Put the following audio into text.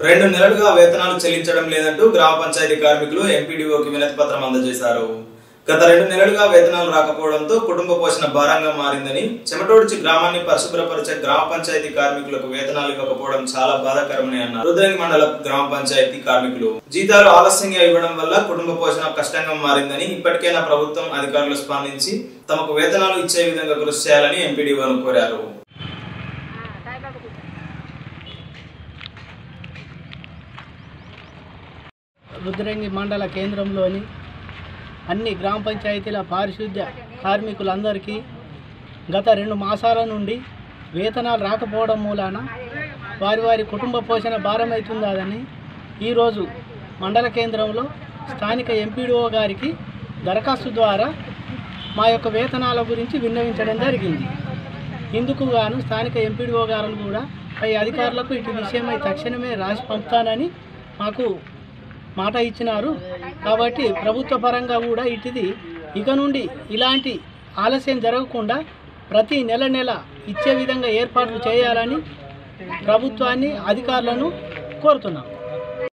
రెండు నెలలుగా వేతనాలు చెల్లించడం లేదంటూ గ్రామ పంచాయతీ కార్మికులు ఎంపీడీఓకి వినతి పత్రం అందజేశారు గత రెండు నెలలుగా వేతనాలు రాకపోవడంతో కుటుంబ పోషణ భారంగా మారిందని చెమటోడ్చి గ్రామాన్ని పరిశుభ్రపరిచే గ్రామ పంచాయతీ కార్మికులకు వేతనాలు ఇవ్వకపోవడం చాలా బాధాకరమని అన్నారు రుద్రంగి మండల గ్రామ పంచాయతీ కార్మికులు జీతాలు ఆలస్యంగా ఇవ్వడం వల్ల కుటుంబ పోషణ కష్టంగా మారిందని ఇప్పటికైనా ప్రభుత్వం అధికారులు స్పందించి తమకు వేతనాలు ఇచ్చే విధంగా కృషి చేయాలని ఎంపీడీఓను కోరారు రుద్రంగి మండల కేంద్రంలోని అన్ని గ్రామ పంచాయతీల పారిశుద్ధ్య కార్మికులందరికీ గత రెండు మాసాల నుండి వేతనాలు రాకపోవడం మూలాన వారి వారి కుటుంబ పోషణ భారమవుతుందని ఈరోజు మండల కేంద్రంలో స్థానిక ఎంపీడీఓ గారికి దరఖాస్తు ద్వారా మా యొక్క వేతనాల గురించి విన్నవించడం జరిగింది ఇందుకు గాను స్థానిక ఎంపీడీఓ గారు కూడా పై అధికారులకు ఇటు విషయమై తక్షణమే రాసి పంపుతానని మాకు మాట ఇచ్చినారు కాబట్టి ప్రభుత్వ పరంగా కూడా ఇటుది ఇక నుండి ఇలాంటి ఆలస్యం జరగకుండా ప్రతి నెల నెల ఇచ్చే విధంగా ఏర్పాట్లు చేయాలని ప్రభుత్వాన్ని అధికారులను కోరుతున్నాం